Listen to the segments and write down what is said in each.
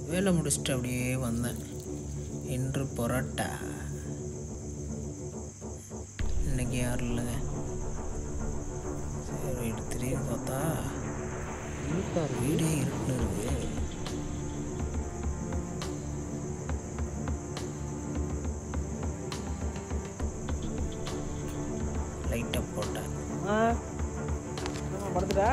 வேலை முடிச்சுட்டு அப்படியே வந்தேன் இன்று பொரோட்டா இன்னைக்கு யாரும் இல்லைங்க சரி திடீர்னு பார்த்தா வீடே இருக்குன்னு இருக்கு லைட்டாக போட்டேன் ஆ என்னம்மா படுத்துட்டா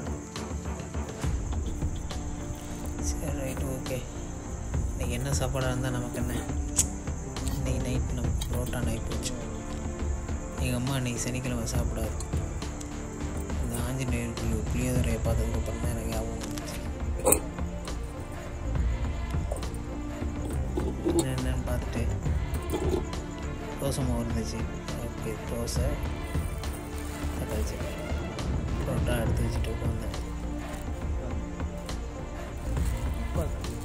சரி ரைட்டு ஓகே இன்னைக்கு என்ன சாப்பாடாக இருந்தால் நமக்கு என்ன இன்னைக்கு நைட் நமக்கு புரோட்டா நைட் போச்சு எங்கள் அம்மா இன்னைக்கு சனிக்கிழமை சாப்பிடாது இந்த ஆஞ்சநேயர் புளி புளியோதரையை பார்த்ததுக்கப்புறம் தான் எனக்கு ஞாபகம் வந்துச்சு என்ன என்னன்னு பார்த்துட்டு தோசை மாவு இருந்துச்சு ஓகே தோசை தக்காளி சட்னி புரோட்டா எடுத்து வச்சுட்டு உட்காந்தேன் உட்காரு.